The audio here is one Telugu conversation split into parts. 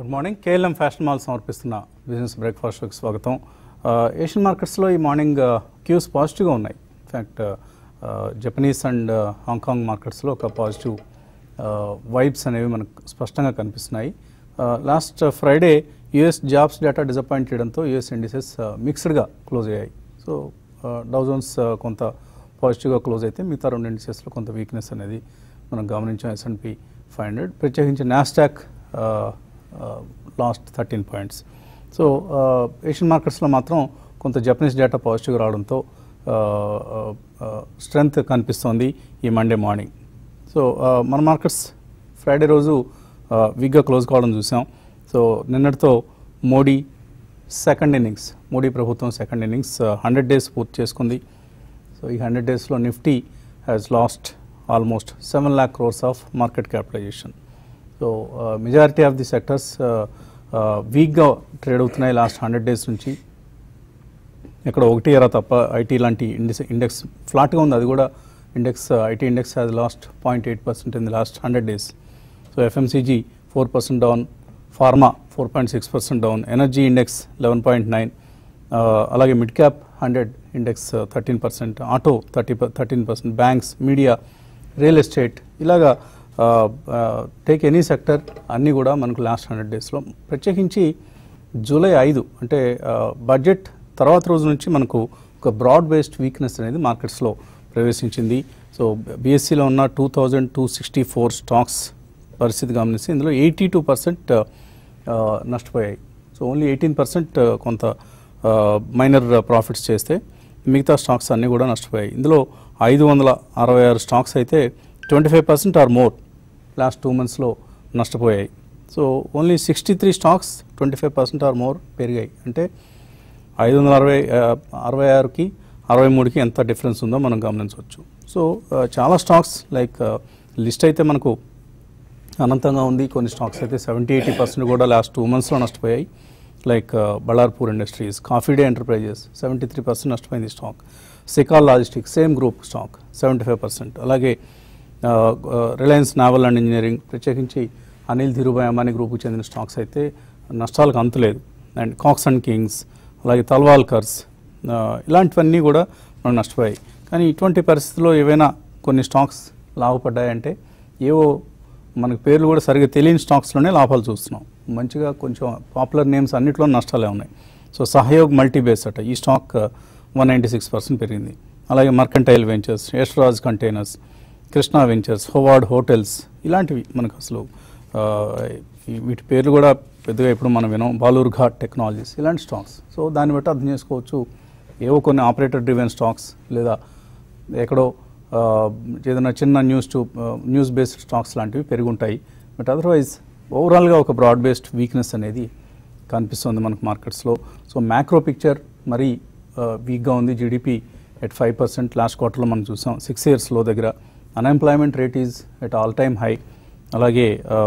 Good morning KLM fashion mall సమర్పిస్తున్న బిజినెస్ బ్రేక్ఫాస్ట్ షోకి స్వాగతం ఆ, ఏషియన్ మార్కెట్స్లో ఈ మార్నింగ్ ఆ, క్యూస్ పాజిటివ్గా ఉన్నాయి ఇన్ఫ్యాక్ట్ ఆ, జపనీస్ అండ్ ఆ, హాంకాంగ్ మార్కెట్స్లో ఒక పాజిటివ్ ఆ, వైబ్స్ అనేవి మనకు స్పష్టంగా కనిపిస్తున్నాయి ఆ, last Friday US jobs data disappoint చేయడంతో యుఎస్ ఇండిసెస్ ఆ, మిక్స్డ్గా క్లోజ్ అయ్యాయి సో ఆ, డౌజోన్స్ ఆ, కొంత పాజిటివ్గా క్లోజ్ అయితే మిగతా రెండు ఇండిసెస్లో కొంత వీక్నెస్ అనేది మనం గమనించాం ఎస్ఎన్పి ఫైవ్ హండ్రెడ్ ప్రత్యేకించి Nasdaq lost thirteen points so Asian మార్కెట్స్లో మాత్రం కొంత జపనీస్ డేటా పాజిటివ్ రావడంతో స్ట్రెంగ్త్ కనిపిస్తోంది ఈ మండే మార్నింగ్ సో మన మార్కెట్స్ ఫ్రైడే రోజు వీక్గా క్లోజ్ కావడం చూసాం సో నిన్నటితో మోడీ సెకండ్ ఇన్నింగ్స్ మోడీ ప్రభుత్వం సెకండ్ ఇన్నింగ్స్ హండ్రెడ్ డేస్ పూర్తి చేసుకుంది సో ఈ హండ్రెడ్ డేస్లో Nifty has lost almost seven lakh crores of market capitalisation so majority of the sectors వీక్గా ట్రేడ్ అవుతున్నాయి లాస్ట్ హండ్రెడ్ డేస్ నుంచి ఇక్కడ ఒకటి ఎరా తప్ప ఐటీ లాంటి ఇండెక్స్ ఇండెక్స్ ఫ్లాట్గా ఉంది అది కూడా index IT index has lost point eight percent in the last hundred days so FMCG four percent down pharma four point six percent down energy index eleven point nine అలాగే mid cap hundred index thirteen percent auto thirty thirteen percent banks media real estate ఇలాగా టేక్ ఎనీ సెక్టర్ అన్నీ కూడా మనకు లాస్ట్ హండ్రెడ్ డేస్లో ప్రత్యేకించి జూలై ఐదు అంటే బడ్జెట్ తర్వాత రోజు నుంచి మనకు ఒక బ్రాడ్ బేస్డ్ వీక్నెస్ అనేది మార్కెట్స్లో ప్రవేశించింది సో బీఎస్సీలో ఉన్న two thousand two sixty four stocks పరిస్థితి గమనిస్తే ఇందులో ఎయిటీ టూ పర్సెంట్ నష్టపోయాయి సో ఓన్లీ ఎయిటీన్ పర్సెంట్ కొంత మైనర్ ప్రాఫిట్స్ చేస్తే మిగతా స్టాక్స్ అన్నీ కూడా నష్టపోయాయి ఇందులో ఐదు వందల అరవై ఆరు స్టాక్స్ అయితే twenty five percent or more lost two మంత్స్లో నష్టపోయాయి so only sixty three stocks twenty five percent or more పెరిగాయి అంటే ఐదు వందల అరవై ఆ, అరవై ఆరుకి అరవై మూడుకి ఎంత డిఫరెన్స్ ఉందో మనం గమనించవచ్చు సో ఆ, చాలా స్టాక్స్ లైక్ లిస్ట్ అయితే మనకు అనంతంగా ఉంది కొన్ని స్టాక్స్ అయితే సెవెంటీ ఎయిటీ పర్సెంట్ కూడా లాస్ట్ టూ మంత్స్లో నష్టపోయాయి like Ballarpur industries Coffee Day enterprises seventy three percent నష్టపోయింది stock Sical logistic same group stock seventy five percent అలాగే రిలయన్స్ నావల్ అండ్ ఇంజనీరింగ్ ప్రత్యేకించి అనిల్ ధీరుభాయ్ అంబానీ గ్రూప్కి చెందిన స్టాక్స్ అయితే నష్టాలకు అంతులేదు అండ్ కాక్స్ అండ్ కింగ్స్ అలాగే తల్వాల్కర్స్ ఆ, ఇలాంటివన్నీ కూడా మనం నష్టపోయాయి కానీ ఇటువంటి పరిస్థితుల్లో ఏవైనా కొన్ని స్టాక్స్ లాభపడ్డాయంటే ఏవో మనకు పేర్లు కూడా సరిగ్గా తెలియని స్టాక్స్లోనే లాభాలు చూస్తున్నాం మంచిగా కొంచెం పాపులర్ నేమ్స్ అన్నిట్లో నష్టాలే ఉన్నాయి సో సహయోగ్ మల్టీబేస్ అట ఈ stock one ninety six percent పెరిగింది అలాగే mercantile ventures Yashraj containers Krishna ventures Howard hotels ఇలాంటివి మనకు అసలు ఆ, ఈ- వీటి పేర్లు కూడా పెద్దగా ఇప్పుడు మనం వినాం బాలూర్ ఘాట్ టెక్నాలజీస్ ఇలాంటి స్టాక్స్ సో దాన్ని బట్టి అర్థం చేసుకోవచ్చు ఏవో కొన్ని ఆపరేటర్ డ్రివెన్ స్టాక్స్ లేదా ఎక్కడో ఆ, ఏదైనా చిన్న news to news based stocks లాంటివి పెరిగి ఉంటాయి బట్ అదర్వైజ్ ఓవరాల్గా ఒక బ్రాడ్ బేస్డ్ వీక్నెస్ అనేది కనిపిస్తుంది మనకు మార్కెట్స్లో సో మ్యాక్రో పిక్చర్ మరీ వీక్గా ఉంది GDP at five percent last క్వార్టర్లో మనం చూసాం సిక్స్ ఇయర్స్లో దగ్గర unemployment rate is at all time high అలాగే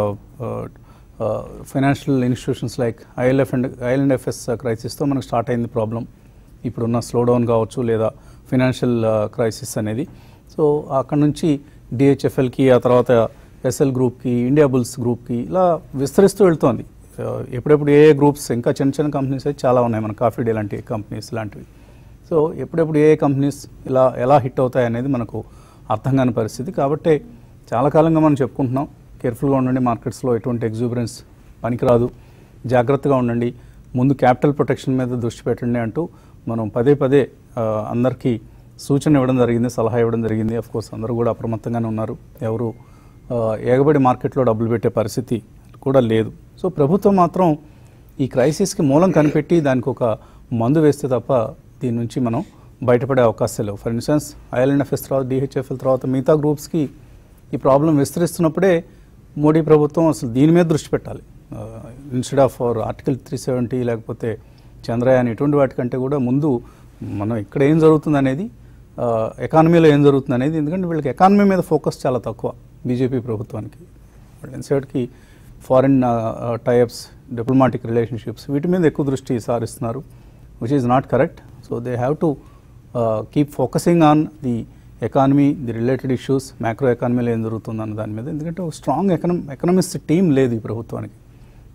financial institutions like ILF and IL and FS క్రైసిస్తో మనకు స్టార్ట్ అయింది ప్రాబ్లం ఇప్పుడున్న స్లో డౌన్ కావచ్చు లేదా ఫినాన్షియల్ క్రైసిస్ అనేది సో అక్కడ నుంచి డిహెచ్ఎఫ్ఎల్కి ఆ తర్వాత ఎస్ఎల్ గ్రూప్కి ఇండియా బుల్స్ గ్రూప్కి ఇలా విస్తరిస్తూ వెళ్తోంది ఆ, ఎప్పుడెప్పుడు ఏ ఏ గ్రూప్స్ ఇంకా చిన్న చిన్న కంపెనీస్ అయితే చాలా ఉన్నాయి మన కాఫీ డే లాంటి కంపెనీస్ లాంటివి సో ఎప్పుడెప్పుడు ఏ ఏ కంపెనీస్ ఇలా ఎలా హిట్ అవుతాయి అనేది మనకు అర్థం కాని పరిస్థితి కాబట్టి చాలా కాలంగా మనం చెప్పుకుంటున్నాం కేర్ఫుల్గా ఉండండి మార్కెట్స్లో ఎటువంటి ఎగ్జూబరెన్స్ పనికిరాదు జాగ్రత్తగా ఉండండి ముందు క్యాపిటల్ ప్రొటెక్షన్ మీద దృష్టి పెట్టండి అంటూ మనం పదే పదే ఆ, అందరికీ సూచన ఇవ్వడం జరిగింది సలహా ఇవ్వడం జరిగింది అఫ్ కోర్స్ అందరూ కూడా అప్రమత్తంగానే ఉన్నారు ఎవరు ఆ, ఎగబడి మార్కెట్లో డబ్బులు పెట్టే పరిస్థితి కూడా లేదు సో ప్రభుత్వం మాత్రం ఈ క్రైసిస్కి మూలం కనిపెట్టి దానికి ఒక మందు వేస్తే తప్ప దీని నుంచి మనం బయటపడే అవకాశాలు లేవు ఫర్ ఇన్స్టెన్స్ ఐఎల్ఎన్ఎఫ్ఎస్ తర్వాత డిహెచ్ఎఫ్ఎల్ తర్వాత మిగతా గ్రూప్స్కి ఈ ప్రాబ్లం విస్తరిస్తున్నప్పుడే మోడీ ప్రభుత్వం అసలు దీని మీద దృష్టి పెట్టాలి instead of for article three seventy లేకపోతే చంద్రయాన్ ఇటువంటి వాటికంటే కూడా ముందు మనం ఇక్కడ ఏం జరుగుతుంది అనేది ఎకానమీలో ఏం జరుగుతుంది అనేది ఎందుకంటే వీళ్ళకి ఎకానమీ మీద ఫోకస్ చాలా తక్కువ బీజేపీ ప్రభుత్వానికి ఇన్సైడ్కి ఫారిన్ టైప్స్ డిప్లొమాటిక్ రిలేషన్షిప్స్ వీటి మీద ఎక్కువ దృష్టి సారిస్తున్నారు which is not correct so they have to keep focusing on the economy the related issues macro ఎకానమీలో ఏం జరుగుతుంది అన్న దాని మీద ఎందుకంటే ఒక స్ట్రాంగ్ ఎకనమ్ ఎకనమిస్ట్ టీం లేదు ఈ ప్రభుత్వానికి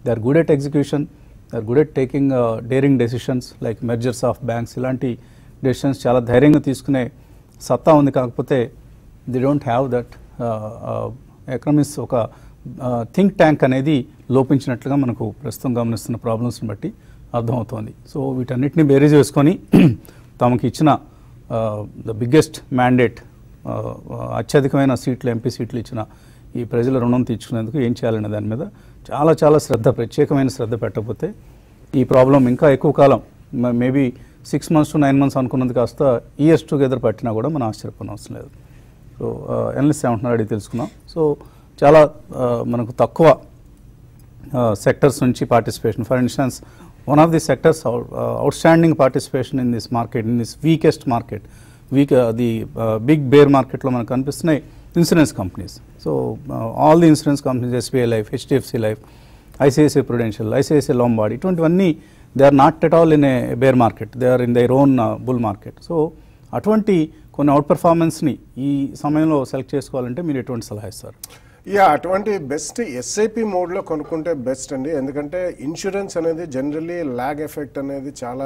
they are good at execution they are good at taking daring decisions like mergers of banks ఇలాంటి డెసిషన్స్ చాలా ధైర్యంగా తీసుకునే సత్తా ఉంది కాకపోతే the don't have that economics ఒక థింక్ ట్యాంక్ అనేది లోపించినట్లుగా మనకు ప్రస్తుతం గమనిస్తున్న ప్రాబ్లమ్స్ని బట్టి అర్థమవుతోంది సో వీటన్నిటిని బేరీజ్ వేసుకొని తమకి ఇచ్చిన ద బిగ్గెస్ట్ మ్యాండేట్ అత్యధికమైన సీట్లు ఎంపీ సీట్లు ఇచ్చిన ఈ ప్రజల రుణం తీర్చుకునేందుకు ఏం చేయాలనే దాని మీద చాలా చాలా శ్రద్ధ ప్రత్యేకమైన శ్రద్ధ పెట్టకపోతే ఈ ప్రాబ్లం ఇంకా ఎక్కువ కాలం maybe six months to nine months అనుకున్నది కాస్త ఇయర్స్ టుగెదర్ పట్టినా కూడా మనం ఆశ్చర్యపోయిన అవసరం లేదు సో ఎనలిస్ట్ ఏమంటున్నారు అడిగి తెలుసుకుందాం సో చాలా ఆ, మనకు తక్కువ సెక్టర్స్ నుంచి participation for instance one of the sectors outstanding participation in this market in this weakest market weak the big bear మార్కెట్లో మనకు కనిపిస్తున్నాయి insurance companies so all the insurance companies SBI Life HDFC Life ICICI Prudential ICICI Lombard ఇటువంటివన్నీ they are not at all in a bear market they are in their own bull market so అటువంటి కొన్ని అవుట్ పెర్ఫార్మెన్స్ని ఈ సమయంలో సెలెక్ట్ చేసుకోవాలంటే మీరు ఎటువంటి సలహా ఇస్తారు యా అటువంటి బెస్ట్ ఎస్ఐపి మోడ్లో కొనుక్కుంటే బెస్ట్ అండి ఎందుకంటే ఇన్సూరెన్స్ అనేది జనరలీ ల్యాగ్ ఎఫెక్ట్ అనేది చాలా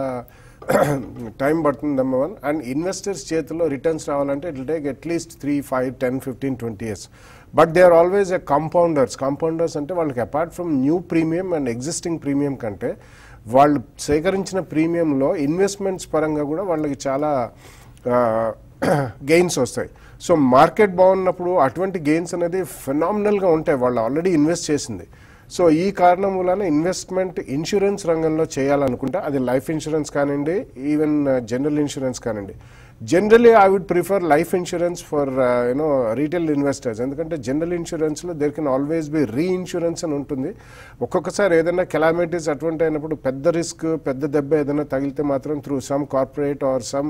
టైం పడుతుంది నెంబర్ వన్ అండ్ ఇన్వెస్టర్స్ చేతిలో రిటర్న్స్ రావాలంటే it take at least three five ten fifteen twenty years but they are always a compounders compounders అంటే వాళ్ళకి apart from new premium and existing premium కంటే వాళ్ళు సేకరించిన ప్రీమియంలో ఇన్వెస్ట్మెంట్స్ పరంగా కూడా వాళ్ళకి చాలా గెయిన్స్ వస్తాయి సో మార్కెట్ బాగున్నప్పుడు అటువంటి గెయిన్స్ అనేది ఫినామినల్గా ఉంటాయి వాళ్ళు ఆల్రెడీ ఇన్వెస్ట్ చేసింది సో ఈ కారణం వలన ఇన్వెస్ట్మెంట్ ఇన్సూరెన్స్ రంగంలో చేయాలనుకుంటే అది లైఫ్ ఇన్సూరెన్స్ కానివ్వండి ఈవెన్ జనరల్ ఇన్సూరెన్స్ కానివ్వండి generally I would prefer life insurance for you know retail investors ఎందుకంటే జనరల్ ఇన్సూరెన్స్లో there can always be reinsurance అని ఉంటుంది ఒక్కొక్కసారి ఏదైనా కెలామిటీస్ అటువంటి అయినప్పుడు పెద్ద రిస్క్ పెద్ద దెబ్బ ఏదైనా తగిలితే మాత్రం through some corporate or some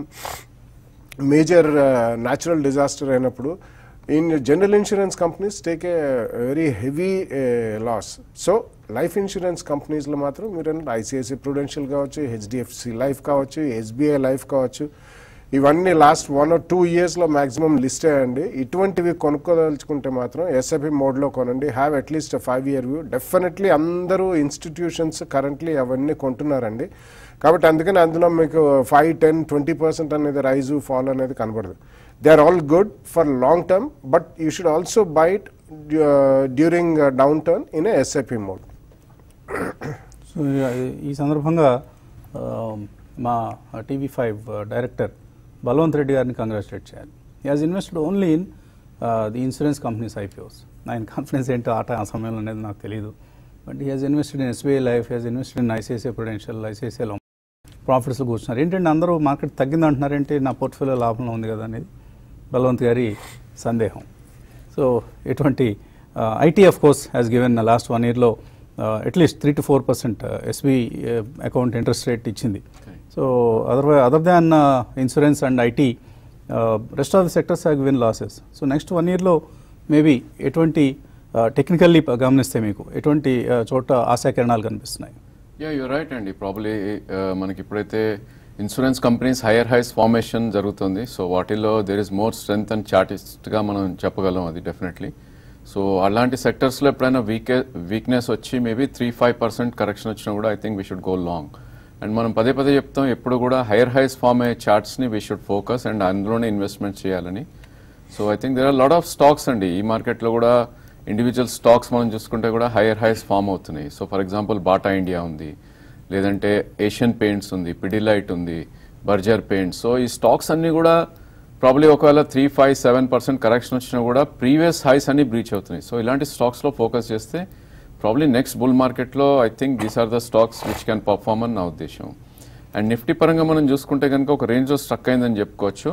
major natural disaster అయినప్పుడు in general insurance companies take a very heavy loss so life insurance కంపెనీస్లో మాత్రం మీరు ఐసిఐసి ప్రుడెన్షియల్ కావచ్చు హెచ్డిఎఫ్సి లైఫ్ కావచ్చు ఎస్బీఐ లైఫ్ కావచ్చు ఇవన్నీ లాస్ట్ వన్ ఆర్ టూ ఇయర్స్లో మ్యాక్సిమం లిస్ట్ అయ్యండి ఇటువంటివి కొనుక్కోదలుచుకుంటే మాత్రం ఎస్ఐపి మోడ్లో కొనండి have at least five year view definitely అందరూ ఇన్స్టిట్యూషన్స్ కరెంట్లీ అవన్నీ కొంటున్నారండి కాబట్టి అందుకని అందులో మీకు ఫైవ్ టెన్ ట్వంటీ పర్సెంట్ అనేది రైజ్ ఫాల్ అనేది కనబడదు they are all good for long term but you should also buy it during downturn in SIP mode so ఈ- ఈ సందర్భంగా ఆ, మా TV five director Balwant Reddy గారిని కంగ్రాచులేట్ చేయాలి ఈ has invested only in the insurance companies IPOs ఆయన కాన్ఫిడెన్స్ ఏంటో ఆట ఆ సమయంలో అనేది నాకు తెలియదు but he has invested in SBI Life he has invested in ICICI Prudential ICICI లో ప్రాఫిట్స్లో కూర్చున్నారు ఏంటంటే అందరూ మార్కెట్ తగ్గింది అంటున్నారంటే నా పోర్ట్ఫోలియో లాభంలో ఉంది కదా అనేది బలవంత్ గారి సందేహం సో ఎటువంటి IT of course has given last one ఇయర్లో at least three to four percent SB account interest rate ఇచ్చింది so other other than insurance and IT rest of the sectors have given losses so next one ఇయర్లో మేబీ ఎటువంటి టెక్నికల్లీ గమనిస్తే మీకు ఎటువంటి uh, చోట ఆశాకిరణాలు కనిపిస్తున్నాయి యా యూ రైట్ అండి ప్రాబ్లీ మనకి ఇప్పుడైతే insurance companies higher highs formation జరుగుతుంది సో వాటిల్లో there is more strength and చార్టిస్ట్గా మనం చెప్పగలం అది డెఫినెట్లీ సో అలాంటి సెక్టర్స్లో ఎప్పుడైనా వీకే వీక్నెస్ వచ్చి maybe three five percent correction వచ్చినా కూడా I think we should go long and మనం పదే పదే చెప్తాం ఎప్పుడు కూడా హైయర్ హైస్ ఫామ్ అయ్యే చార్ట్స్ని వీ షుడ్ ఫోకస్ అండ్ అందులోనే ఇన్వెస్ట్మెంట్ చేయాలని so I think there are lot of stocks అండి ఈ మార్కెట్లో కూడా ఇండివిజువల్ స్టాక్స్ మనం చూసుకుంటే కూడా హైయర్ హైస్ ఫామ్ అవుతున్నాయి so for example Bata India ఉంది లేదంటే ఏషియన్ పెయింట్స్ ఉంది పిడిలైట్ ఉంది బర్జర్ పెయింట్స్ సో ఈ స్టాక్స్ అన్ని కూడా ప్రాబ్లీ ఒకవేళ three five seven percent correction వచ్చినా కూడా ప్రీవియస్ హైస్ అన్ని బ్రీచ్ అవుతున్నాయి సో ఇలాంటి స్టాక్స్లో ఫోకస్ చేస్తే ప్రాబ్లీ నెక్స్ట్ బుల్ మార్కెట్లో I think these are the stocks which can perform అని నా ఉద్దేశం అండ్ నిఫ్టీ పరంగా మనం చూసుకుంటే కనుక ఒక రేంజ్లో స్ట్రక్ అయిందని చెప్పుకోవచ్చు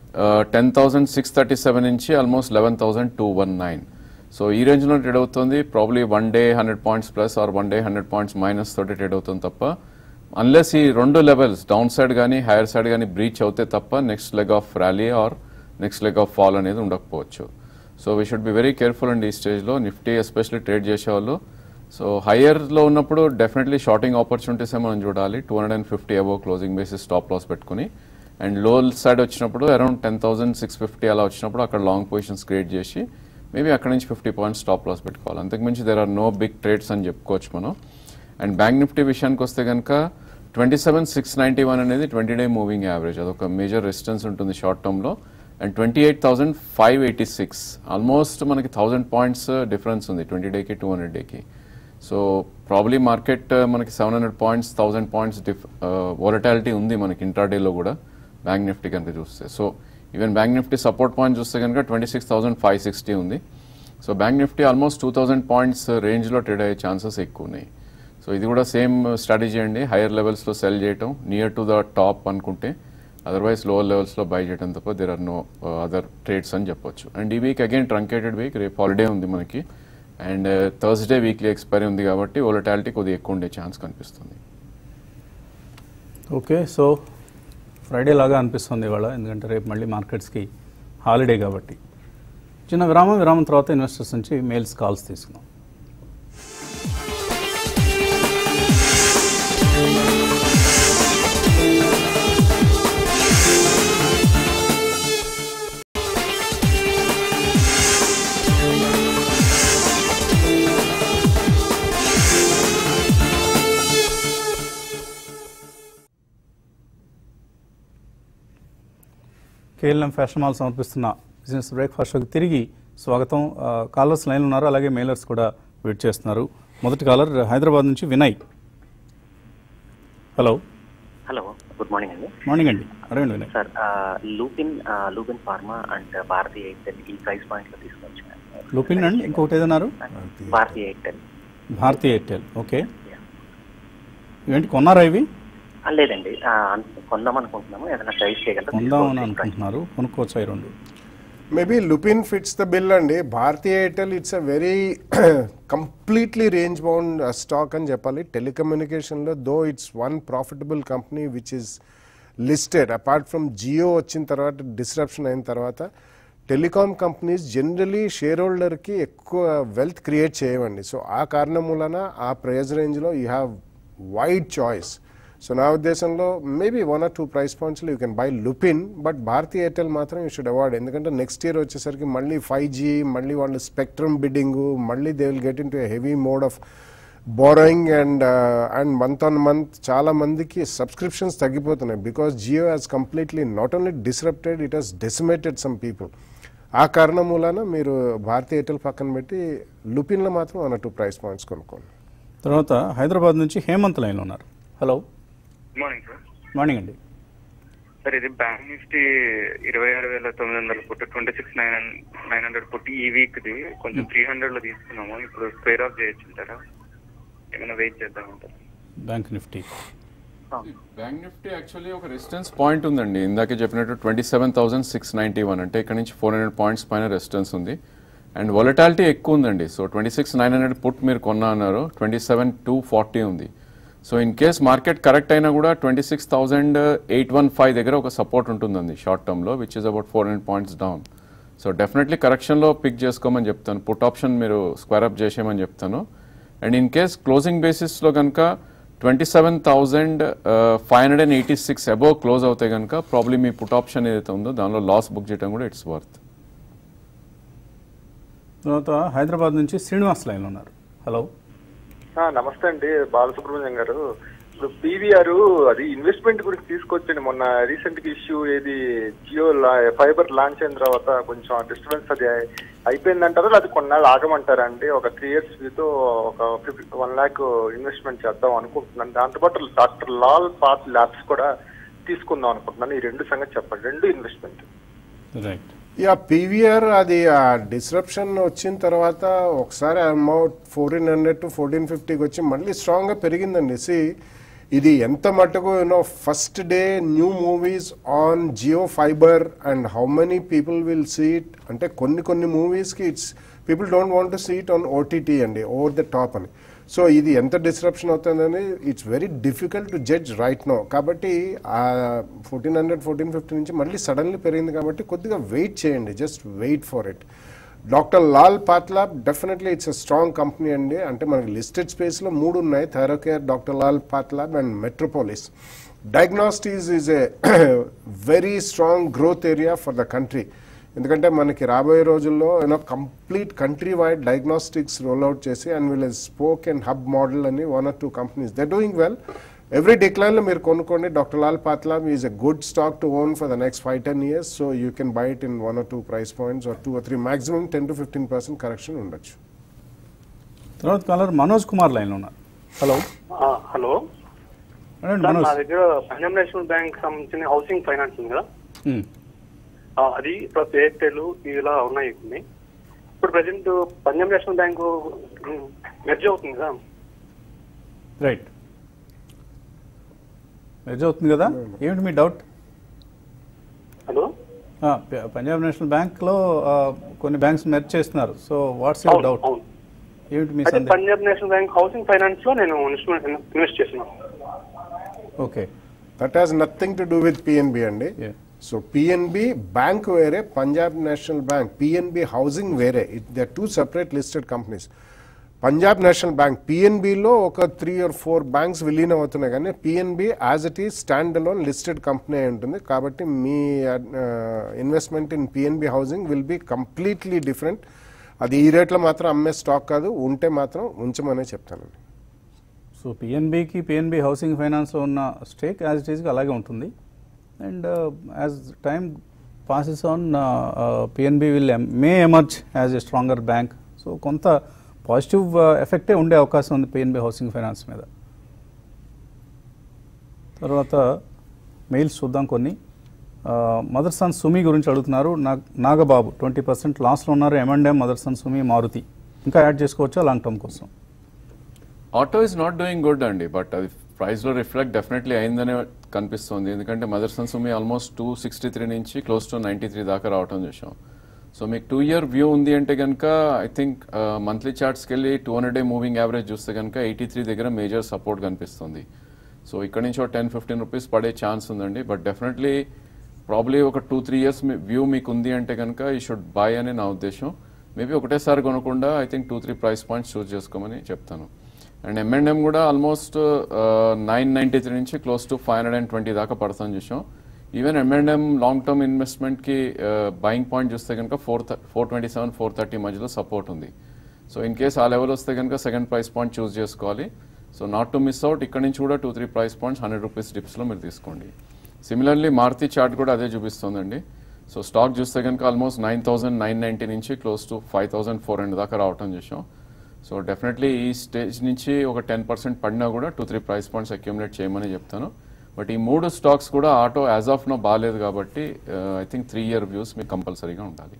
ten thousand six thirty seven నుంచి almost eleven thousand two one nine so ఈ రేంజ్లో ట్రేడ్ అవుతుంది probably one day hundred points plus or one day hundred points minus తోటి ట్రేడ్ అవుతుంది తప్ప అన్లెస్ ఈ రెండు లెవెల్స్ డౌన్ సైడ్ కానీ హైయర్ సైడ్ కానీ బ్రీచ్ అవుతే తప్ప next leg of rally or next leg of fall అనేది ఉండకపోవచ్చు so we should be very careful అండి ఈ స్టేజ్లో నిఫ్టీ ఎస్పెషల్లీ ట్రేడ్ చేసేవాళ్ళు సో హయ్యర్లో ఉన్నప్పుడు డెఫినెట్లీ షార్టింగ్ ఆపర్చునిటీసే మనం చూడాలి two hundred and fifty above closing basis stop loss పెట్టుకుని అండ్ లో సైడ్ వచ్చినప్పుడు around ten thousand six fifty అలా వచ్చినప్పుడు అక్కడ లాంగ్ పొజిషన్స్ క్రియేట్ చేసి మేబీ అక్కడ నుంచి ఫిఫ్టీ పాయింట్స్ స్టాప్ లాస్ పెట్టుకోవాలి అంతకుమించి there are no big trades అని చెప్పుకోవచ్చు మనం అండ్ బ్యాంక్ నిఫ్టీ విషయానికి వస్తే కనుక twenty seven six ninety one అనేది ట్వంటీ డే మూవింగ్ యావరేజ్ అదొక మేజర్ రెసిస్టెన్స్ ఉంటుంది షార్ట్ టర్మ్లో and twenty eight thousand five eighty six almost మనకి థౌసండ్ పాయింట్స్ డిఫరెన్స్ ఉంది ట్వంటీ డేకి టూ హండ్రెడ్ డేకి సో ప్రాబ్లీ మార్కెట్ మనకి seven hundred points thousand points డిఫ్ వొలటాలిటీ ఉంది మనకి ఇంట్రాడేలో కూడా బ్యాంక్ నిఫ్టీ కనుక చూస్తే so even bank Nifty support point చూస్తే కనుక twenty six thousand five sixty ఉంది so bank Nifty almost two thousand points రేంజ్లో ట్రేడ్ అయ్యే ఛాన్సెస్ ఎక్కువ ఉన్నాయి సో ఇది కూడా సేమ్ స్ట్రాటజీ అండి హైయర్ లెవెల్స్లో సెల్ చేయటం నియర్ టు ద టాప్ అనుకుంటే అదర్వైజ్ లోవర్ లెవెల్స్లో బై చేయడం తప్ప there are no other trades అని చెప్పొచ్చు అండ్ ఈ వీక్ అగైన్ ట్రంకేటెడ్ వీక్ రేపు హాలిడే ఉంది మనకి అండ్ థర్స్డే వీక్లీ ఎక్స్పైరీ ఉంది కాబట్టి వోలటాలిటీ కొద్దిగా ఎక్కువ ఉండే ఛాన్స్ కనిపిస్తుంది ఓకే సో ఫ్రైడే లాగా అనిపిస్తుంది ఇవాళ ఎందుకంటే రేపు మళ్ళీ మార్కెట్స్కి హాలిడే కాబట్టి చిన్న విరామం విరామం తర్వాత ఇన్వెస్టర్స్ నుంచి మెయిల్స్ కాల్స్ తీసుకుందాం కేఎల్ఎం ఫ్యాషన్ మాల్ సమర్పిస్తున్న బిజినెస్ బ్రేక్ఫాస్ట్ షోకి తిరిగి స్వాగతం ఆ, కాలర్స్ లైన్లో ఉన్నారు అలాగే మెయిలర్స్ కూడా వెయిట్ చేస్తున్నారు మొదటి కాలర్ హైదరాబాద్ నుంచి Vinay hello hello good morning అండి మార్నింగ్ అండి అడగండి Vinay sir Lupin Lupin pharma and Bharti Airtel ఈ ప్రైస్ పాయింట్లో తీసుకొచ్చాను లూపిన్ అండి ఇంకొకటి ఏదన్నారు భారతీయ ఎయిర్టెల్ భారతీయ ఎయిర్టెల్ ఓకే ఏంటి కొన్నారా ఇవి ఆ, లేదండి ఆ, అన్- కొందాం అనుకుంటున్నాము ఏదైనా ప్రైస్ చేయగలరా కొందామని అనుకుంటున్నారు కొనుక్కోవచ్చా ఈ రెండు maybe Lupin fits the bill అండి Bharti Airtel it's a very completely range bound stock అని చెప్పాలి టెలికమ్యూనికేషన్లో though it's one profitable company which is listed apart from Jio వచ్చిన తర్వాత డిస్రప్షన్ అయిన తర్వాత టెలికాం కంపెనీస్ జనరలీ షేర్ హోల్డర్కి ఎక్కువ వెల్త్ క్రియేట్ చేయవండి సో ఆ కారణం మూలన ఆ ప్రైస్ రేంజ్లో you have wide choice so నా ఉద్దేశంలో maybe one or two price పాయింట్స్లో you can buy Lupin but Bharti Airtel మాత్రం యూ షుడ్ అవాయిడ్ ఎందుకంటే నెక్స్ట్ ఇయర్ వచ్చేసరికి మళ్ళీ ఫైవ్ జీ మళ్ళీ వాళ్ళు స్పెక్ట్రమ్ బిడ్డింగ్ మళ్ళీ they will get into heavy mode of borrowing and and month on month చాలా మందికి సబ్స్క్రిప్షన్స్ తగ్గిపోతున్నాయి because Jio has completely not only disrupted it has decimated some people ఆ కారణం మూలాన మీరు భారతీ ఎయిర్టెల్ పక్కన పెట్టి లుపిన్లో మాత్రం one or two price points కొనుక్కోండి తర్వాత హైదరాబాద్ నుంచి హేమంత్ లైన్లో ఉన్నారు hello good morning sir morning అండి సార్ ఇది బ్యాంక్ నిఫ్టీ ఇరవై ఆరు వేల తొమ్మిది వందల పుట్టి twenty six nine nine hundred పుట్టి ఈ వీక్ది కొంచెం త్రీ హండ్రెడ్ లో తీసుకున్నాము ఇప్పుడు స్క్వేర్ ఆఫ్ చేయొచ్చు అంటారా ఏమైనా వెయిట్ చేద్దామంటారా bank Nifty bank Nifty actually ఒక రెసిస్టెన్స్ పాయింట్ ఉందండి ఇందాకే చెప్పినట్టు twenty seven thousand six ninety one అంటే ఇక్కడ నుంచి ఫోర్ హండ్రెడ్ పాయింట్స్ పైన రెసిస్టెన్స్ ఉంది అండ్ వొలటాలిటీ ఎక్కువ ఉందండి so twenty six nine hundred put మీరు కొన్నా అన్నారు ట్వంటీ సెవెన్ టూ ఫార్టీ ఉంది so in case market correct అయినా కూడా twenty six thousand eight one five దగ్గర ఒక సపోర్ట్ ఉంటుందండి షార్ట్ టర్మ్లో which is about four hundred points down so definitely కరెక్షన్లో పిక్ చేసుకోమని చెప్తాను పుట్ ఆప్షన్ మీరు స్క్వేర్ అప్ చేసేయమని చెప్తాను అండ్ ఇన్ కేస్ క్లోజింగ్ బేసిస్లో కనుక twenty seven thousand five hundred and eighty six above close అవుతే కనుక ప్రాబ్లమ్ మీ పుట్ ఆప్షన్ ఏదైతే ఉందో దానిలో లాస్ బుక్ చేయడం కూడా ఇట్స్ వర్త్ తర్వాత హైదరాబాద్ నుంచి శ్రీనివాస్ లైన్లో ఉన్నారు హలో ఆ, నమస్తే అండి బాలసుబ్రహ్మణ్యం గారు ఇప్పుడు పీవీఆర్ అది ఇన్వెస్ట్మెంట్ గురించి తీసుకొచ్చండి మొన్న రీసెంట్ గా ఇష్యూ ఏది జియో ఫైబర్ లాంచ్ అయిన తర్వాత కొంచెం డిస్టర్బెన్స్ అది అయిపోయిందంటారా లేదా కొన్నాళ్ళు ఆగమంటారా అండి ఒక త్రీ ఇయర్స్ తో ఒక ఫిఫ్టీ వన్ ల్యాక్ ఇన్వెస్ట్మెంట్ చేద్దాం అనుకుంటున్నాను దాంతోపాటు డాక్టర్ లాల్ పాత్ ల్యాబ్స్ కూడా తీసుకుందాం అనుకుంటున్నాను ఈ రెండు సంగతి చెప్పండి రెండు ఇన్వెస్ట్మెంట్ రైట్ యా పీవీఆర్ అది ఆ డిస్రప్షన్ వచ్చిన తర్వాత ఒకసారి amount fourteen hundred to fourteen ఫిఫ్టీకి వచ్చి మళ్ళీ స్ట్రాంగ్గా పెరిగిందండి సి ఇది ఎంత మటుకు you know first day new movies on Jio fiber and how many people will see it అంటే కొన్ని కొన్ని మూవీస్కి it's people don't want to see it on OTT అండి ఓవర్ ద టాప్ అని సో ఇది ఎంత డిస్రప్షన్ అవుతుందని it's very difficult to judge right no కాబట్టి ఫోర్టీన్ హండ్రెడ్ ఫోర్టీన్ ఫిఫ్టీ నుంచి మళ్ళీ సడన్లీ పెరిగింది కాబట్టి కొద్దిగా వెయిట్ చేయండి just wait for it doctor Lal PathLab definitely it's a strong company అండి అంటే మనకి లిస్టెడ్ స్పేస్లో మూడు ఉన్నాయి Thyrocare doctor Lal PathLab and Metropolis diagnostics is a very strong growth area for the country ఎందుకంటే మనకి రాబోయే రోజుల్లో you know complete country wide diagnostics rollout చేసి అండ్ వీళ్ళ స్పోక్ అండ్ హబ్ మోడల్ అని one or two companies they doing well every డిక్లైన్లో మీరు కొనుక్కోండి doctor Lal పాత్లామ్ is a good stock to own for the next five ten years so you can buy it in one or two price points or two or three maximum ten to fifteen percent correction ఉండొచ్చు తర్వాత కాలర్ మనోజ్ కుమార్ లైన్లో ఉన్నారు హలో ఆ, హలో అడగండి సార్ నా మనోజ్ దగ్గర పంజాబ్ నేషనల్ బ్యాంక్ సంబంధించిన హౌసింగ్ ఫైనాన్స్ ఉంది కదా ఉమ్, ఆ, అది ప్లస్ ఎయిర్టెల్ ఇలా ఉన్నాయి కొన్ని ఇప్పుడు present Punjab national bank merge అవుతుంది కదా రైట్ మెర్జ్ అవుతుంది కదా ఏమిటి మీ డౌట్ హలో ఆ, ప- పంజాబ్ నేషనల్ బ్యాంక్లో ఆ, కొన్ని బ్యాంక్స్ మెర్జ్ చేస్తున్నారు సో వాట్స్ యువర్ అవును డౌట్ అవును ఏమిటి మీ అయితే సందేహం Punjab national bank housing finance లో నేను ఇన్వెస్ట్ చేస్తున్నాను okay that has nothing to do with PNB అండి Yeah. సో పిఎన్బి బ్యాంక్ వేరే Punjab national bank PNB housing వేరే it they two separate listed companies Punjab national bank పిఎన్బిలో ఒక త్రీ ఆర్ ఫోర్ బ్యాంక్స్ విలీనం అవుతున్నాయి కానీ PNB as it is stand alone listed company అయి ఉంటుంది కాబట్టి మీ investment in PNB housing will be completely different అది ఈ రేట్లో మాత్రం అమ్మే స్టాక్ కాదు ఉంటే మాత్రం ఉంచమనే చెప్తానండి సో పిఎన్బికి పిఎన్బి హౌసింగ్ ఫైనాన్స్లో ఉన్న స్టేక్ యాజ్ ఇట్ ఈస్గా అలాగే ఉంటుంది and as time passes on PNB will may emerge as a stronger bank so కొంత పాజిటివ్ ఎఫెక్టే ఉండే అవకాశం ఉంది పిఎన్బి హౌసింగ్ ఫైనాన్స్ మీద తర్వాత మెయిల్స్ చూద్దాం కొన్ని మదర్ సన్ సుమి గురించి అడుగుతున్నారు నాగ్ నాగబాబు ట్వంటీ పర్సెంట్ లాస్లో ఉన్నారు M and M Motherson Sumi Maruti ఇంకా యాడ్ చేసుకోవచ్చా లాంగ్ టర్మ్ కోసం auto is not doing good అండి బట్ అది ప్రైస్లో రిఫ్లెక్ట్ డెఫినెట్లీ అయిందనే కనిపిస్తుంది ఎందుకంటే Motherson Sumi almost two sixty three నుంచి క్లోజ్ టు నైంటీ త్రీ దాకా రావటం చూసాం సో మీకు టూ ఇయర్ వ్యూ ఉంది అంటే కనుక ఐ థింక్ మంత్లీ చార్ట్స్కి వెళ్ళి two hundred day moving average చూస్తే కనుక ఎయిటీ త్రీ దగ్గర మేజర్ సపోర్ట్ కనిపిస్తుంది సో ఇక్కడ నుంచి ఒక టెన్ ఫిఫ్టీన్ రూపీస్ పడే ఛాన్స్ ఉందండి బట్ డెఫినెట్లీ ప్రాబ్లీ ఒక టూ త్రీ ఇయర్స్ వ్యూ మీకు ఉంది అంటే కనుక ఈ షుడ్ బై అని నా ఉద్దేశం మేబీ ఒకటేసారి కొనకుండా I think two three price points choose చేసుకోమని చెప్తాను అండ్ ఎంఎండ్ఎం కూడా ఆల్మోస్ట్ నైన్ నైంటీ త్రీ నుంచి close to five hundred and twenty దాకా పడుతుంది చూసాం ఈవెన్ ఎంఎండ్ఎం లాంగ్ టర్మ్ ఇన్వెస్ట్మెంట్కి బయింగ్ పాయింట్ చూస్తే కనుక four four twenty seven four thirty మధ్యలో సపోర్ట్ ఉంది సో ఇన్ కేస్ ఆ లెవెల్ వస్తే కనుక సెకండ్ ప్రైస్ పాయింట్ చూస్ చేసుకోవాలి so not to miss out ఇక్కడ నుంచి కూడా two three price points hundred rupees డిప్స్లో మీరు తీసుకోండి సిమిలర్లీ మారుతి చార్ట్ కూడా అదే చూపిస్తుందండి సో స్టాక్ చూస్తే కనుక almost nine thousand nine ninety నుంచి close to five thousand four hundred దాకా రావటం చూసాం సో డెఫినెట్లీ ఈ స్టేజ్ నుంచి ఒక టెన్ పర్సెంట్ పడినా కూడా two three price points accumulate చేయమని చెప్తాను బట్ ఈ మూడు స్టాక్స్ కూడా ఆటో యాజ్ ఆఫ్ నో బాగాలేదు కాబట్టి I think three year views మీకు కంపల్సరీగా ఉండాలి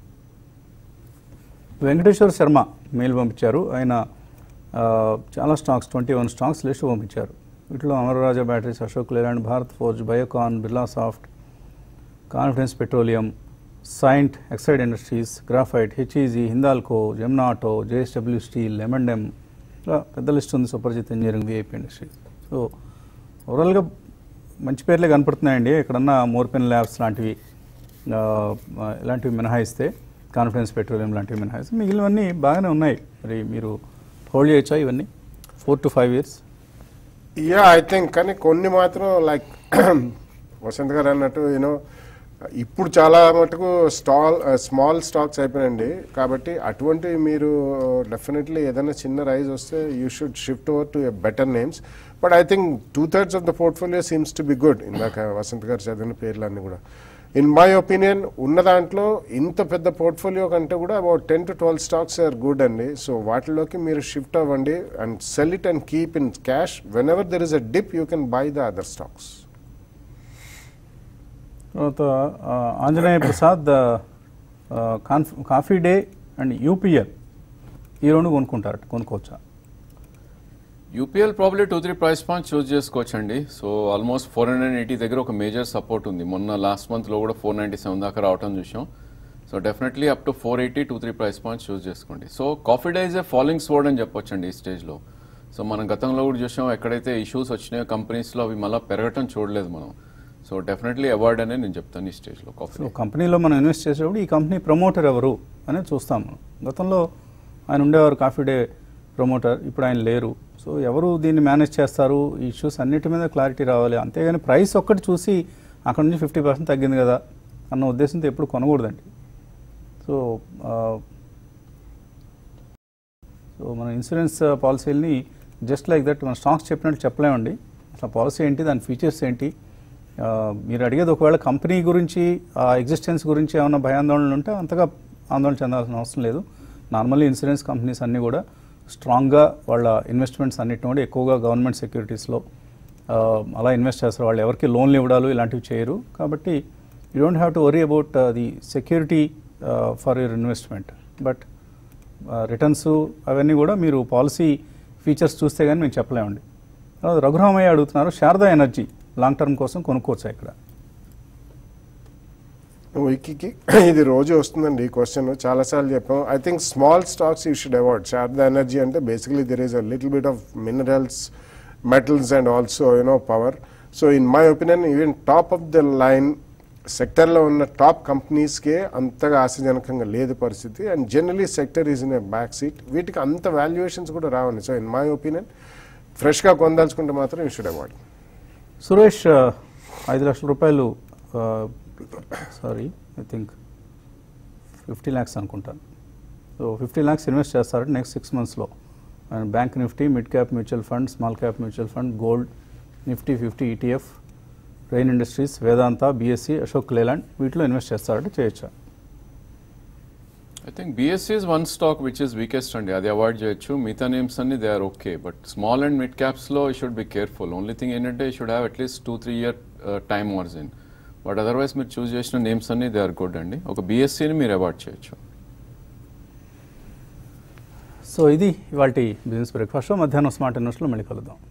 వెంకటేశ్వర శర్మ మెయిల్ పంపించారు ఆయన ఆ, చాలా stocks twenty one stocks list పంపించారు వీటిలో Amararaja Batteries Ashok Leyland Bharat Forge Biocon Birlasoft Confidence Petroleum Cyient Exide Industries Graphite HEG Hindalco Jamna Auto JSW Steel లెమన్డెమ్ ఇలా పెద్ద లిస్ట్ ఉంది Suprajit Engineering VIP Industries so ఓవరాల్గా మంచి పేర్లే కనపడుతున్నాయండి ఎక్కడన్నా మోర్పెన్ ల్యాబ్స్ లాంటివి ఆ, ఇలాంటివి మినహాయిస్తే కాన్ఫిడెన్స్ పెట్రోలియం లాంటివి మినహాయిస్తే మిగిలినవన్నీ బాగానే ఉన్నాయి మరి మీరు హోల్డ్ చేయొచ్చా ఇవన్నీ four to five years yeah I think కానీ కొన్ని మాత్రం లైక్ వసంత్ గారు అన్నట్టు యూనో ఇప్పుడు చాలా మటుకు స్టాల్ స్మాల్ స్టాక్స్ అయిపోయినండి కాబట్టి అటువంటివి మీరు డెఫినెట్లీ ఏదైనా చిన్న రైజ్ వస్తే you should shift over to better names but I think two thirds of the portfolio seems to be good ఇందాక వసంత్ గారు చదివిన పేర్లన్నీ కూడా ఇన్ మై ఒపీనియన్ ఉన్న దాంట్లో ఇంత పెద్ద పోర్ట్ఫోలియో కంటే కూడా about ten to twelve stocks are good అండి సో వాటిలోకి మీరు షిఫ్ట్ అవ్వండి and sell it and keep in cash whenever there is a dip you can buy the other stocks తర్వాత ఆ, ఆంజనేయ ప్రసాద్ ఆ, conf Coffee Day and UPL ఈ రెండు కొనుక్కుంటారట కొనుక్కోవచ్చా UPL probably two three price points choose చేసుకోవచ్చు అండి so almost four hundred eighty దగ్గర ఒక మేజర్ సపోర్ట్ ఉంది మొన్న లాస్ట్ మంత్లో కూడా ఫోర్ నైంటీ సెవెన్ దాకా రావటం చూసాం so definitely up to four eighty two three price points choose చేసుకోండి so Coffee Day is a following స్వర్డ్ అని చెప్పొచ్చు అండి ఈ స్టేజ్లో సో మనం గతంలో కూడా చూసాం ఎక్కడైతే ఇష్యూస్ వచ్చినాయో కంపెనీస్లో అవి మళ్ళీ పెరగటం చూడలేదు మనం సో డెఫినెట్లీ అవార్డ్ అనే నేను చెప్తాను ఈ స్టేజ్లో కాఫీ సో కంపెనీలో మనం ఇన్వెస్ట్ చేసేటప్పుడు ఈ కంపెనీ ప్రమోటర్ ఎవరు అనేది చూస్తాం మనం గతంలో ఆయన ఉండేవారు కాఫీ డే ప్రమోటర్ ఇప్పుడు ఆయన లేరు సో ఎవరు దీన్ని మేనేజ్ చేస్తారు ఈ ఇష్యూస్ అన్నిటి మీద క్లారిటీ రావాలి అంతేగాని ప్రైస్ ఒక్కటి చూసి అక్కడ నుంచి ఫిఫ్టీ పర్సెంట్ తగ్గింది కదా అన్న ఉద్దేశంతో ఎప్పుడు కొనకూడదండి సో సో మన ఇన్సూరెన్స్ పాలసీలని జస్ట్ లైక్ దట్ మన స్టాక్స్ చెప్పినట్టు చెప్పలేమండి అసలు పాలసీ ఏంటి దాని ఫీచర్స్ ఏంటి ఆ, మీరు అడిగేది ఒకవేళ కంపెనీ గురించి ఆ ఎగ్జిస్టెన్స్ గురించి ఏమైనా భయాందోళనలు ఉంటే అంతగా ఆందోళన చెందాల్సిన అవసరం లేదు నార్మల్లీ ఇన్సూరెన్స్ కంపెనీస్ అన్నీ కూడా స్ట్రాంగ్గా వాళ్ళ ఇన్వెస్ట్మెంట్స్ అన్నిటిని కూడా ఎక్కువగా గవర్నమెంట్ సెక్యూరిటీస్లో అలా ఇన్వెస్ట్ చేస్తారు వాళ్ళు ఎవరికి లోన్లు ఇవ్వడాలు ఇలాంటివి చేయరు కాబట్టి you don't have to worry about the security for your investment but returns అవన్నీ కూడా మీరు పాలసీ ఫీచర్స్ చూస్తే కానీ మేము చెప్పలేమండి తర్వాత రఘురామయ్య అడుగుతున్నారు శారదా ఎనర్జీ లాంగ్ టర్మ్ కోసం కొనుక్కోవచ్చా ఇక్కడ వికీకి ఇది రోజు వస్తుందండి ఈ క్వశ్చన్ చాలాసార్లు చెప్పాం I think small stocks you should avoid Sharda energy అంటే basically there is a little bit of minerals metals and also you know power so in my opinion even top of the line సెక్టర్లో ఉన్న టాప్ కంపెనీస్కే అంతగా ఆశాజనకంగా లేదు పరిస్థితి and generally sector is in a back seat వీటికి అంత వాల్యుయేషన్స్ కూడా రావండి సో ఇన్ మై ఒపీనియన్ ఫ్రెష్గా కొందాల్చుకుంటే మాత్రం యూ షుడ్ అవాయిడ్ సురేష్ ఆ, ఐదు లక్షల రూపాయలు sorry I think fifty lakhs అనుకుంటాను సో ఫిఫ్టీ ల్యాక్స్ ఇన్వెస్ట్ చేస్తారు నెక్స్ట్ సిక్స్ మంత్స్లో and bank nifty mid cap mutual fund small cap mutual fund gold nifty fifty ETF Rain Industries Vedanta BSC Ashok Leyland వీటిలో ఇన్వెస్ట్ చేస్తారంటే చేయొచ్చా I think BSC is one stock which is weakest అండి అది అవాయిడ్ చేయొచ్చు మిగతా నేమ్స్ అన్ని they are okay but small and mid క్యాప్స్లో we should be careful only thing ఏంటంటే we should have at least two three year time margin but otherwise మీరు చూస్ చేసిన నేమ్స్ అన్ని దే ఆర్ గుడ్ అండి ఒక బీఎస్సీని మీరు అవాయిడ్ చేయొచ్చు సో ఇది ఇవాళ బిజినెస్ బ్రేక్ఫాస్ట్ మధ్యాహ్నం స్మార్ట్ ఇన్వెస్ట్లో మళ్ళీ కలుద్దాం